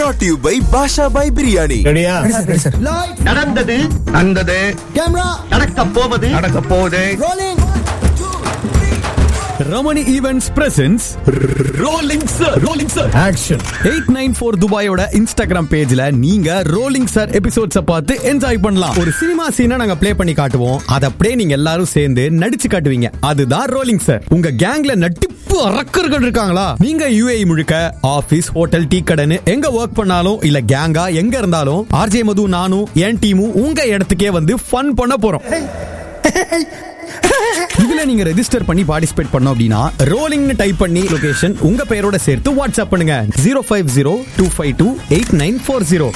brought to you by பாஷா பாய் பிரியாணி ரெடியா நடந்தது நடந்தது நடக்க போவது நடக்க போகுது Ramani events presence rolling sir rolling sir action eight nine four துபாயோட இன்ஸ்டாகிராம் பேஜ்ல நீங்க ரோலிங் சார் எபிசோட்ஸ பார்த்து என்ஜாய் பண்ணலாம் ஒரு சினிமா சீனை நாங்க ப்ளே பண்ணி காட்டுவோம் அதை அப்படியே நீங்க எல்லாரும் சேர்ந்து நடிச்சு காட்டுவீங்க அதுதான் ரோலிங் சார் உங்க கேங்ல நட்டிப்பு அரக்கர்கள் இருக்காங்களா நீங்க யுஏஇ முழுக்க ஆபீஸ் ஹோட்டல் டீ கடைன்னு எங்க ஒர்க் பண்ணாலும் இல்ல கேங்கா எங்க இருந்தாலும் ஆர்ஜே மது நானும் என் டீமும் உங்க இடத்துக்கே வந்து ஃபன் பண்ண போறோம் இதுல நீங்க ரெஜிஸ்டர் பண்ணி பார்ட்டிசிபேட் பண்ணோம் அப்படின்னா ரோலிங்னு டைப் பண்ணி லொகேஷன் உங்க பேரோட சேர்த்து வாட்ஸ்அப் பண்ணுங்க zero five zero two five two eight nine four zero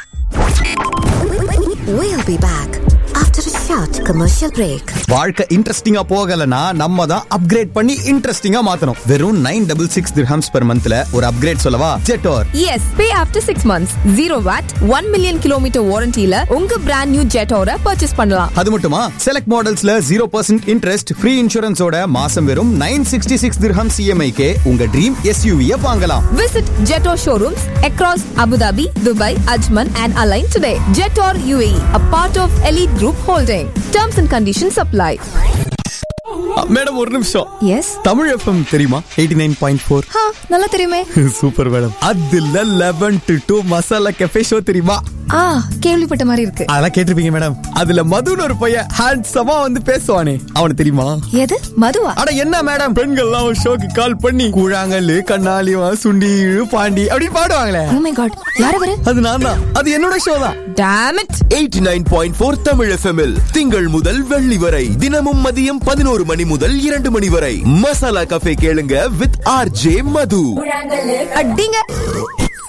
We'll be back after a short commercial break. வாழ்க்கை இன்ட்ரெஸ்டிங்கா போகலனா நம்ம தான் அப்கிரேட் பண்ணி இன்ட்ரெஸ்டிங்கா மாத்தணும் வெறும் nine double six dirhams per மந்த்ல ஒரு அப்கிரேட் சொல்லவா ஜெட்டோர் Yes, pay after 6 months. 0 watt, 1 million kilometer warranty-ல உங்க brand new Jetour purchase பண்ணலாம். அது மட்டுமா செலக்ட் மாடல்ஸ்ல ஜீரோ பர்சன்ட் இன்ட்ரெஸ்ட் ஃப்ரீ இன்சூரன்ஸோட மாசம் வெறும் நைன் சிக்ஸ்டி சிக்ஸ் திர்ஹம் சிஎம்ஐக்கே உங்க ட்ரீம் எஸ்யூவிய வாங்கலாம் Visit Jetour showrooms across Abu Dhabi, Dubai, Ajman and Align today. Jetour UAE, a part of Elite Group Holding. Terms and conditions apply. Madam ஒரு நிமிஷம் Yes. Tamil FM தெரியுமா எயிட்டி நைன் பாயிண்ட் ஃபோர் ஹா நல்லா தெரியுமே super madam அதுல eleven to two masala cafe show தெரியுமா ஆ கேள்விப்பட்ட மாதிரி இருக்கு அதெல்லாம் கேட்டிருப்பீங்க மேடம் அதுல மதுன்னு ஒரு பையன் ஹேண்ட்ஸமா வந்து பேசுவானே அவனுக்கு தெரியுமா எது மதுவா அட என்ன மேடம் பெண்கள்லாம் ஒரு ஷோக்கு கால் பண்ணி கூழாங்கல்லு கண்ணாலிவா சுண்டி பாண்டி அப்படின்னு பாடுவாங்களே Oh my god யார் அவரு அது நான் தான் அது என்னோட ஷோ தான் Damn it eighty nine point four Tamil எஃப்எம்எல் திங்கள் முதல் வெள்ளி வரை தினமும் மதியம் பதினோரு மணி முதல் இரண்டு மணி வரை மசாலா கஃபே கேளுங்க வித் ஆர் ஜே மது அடிங்க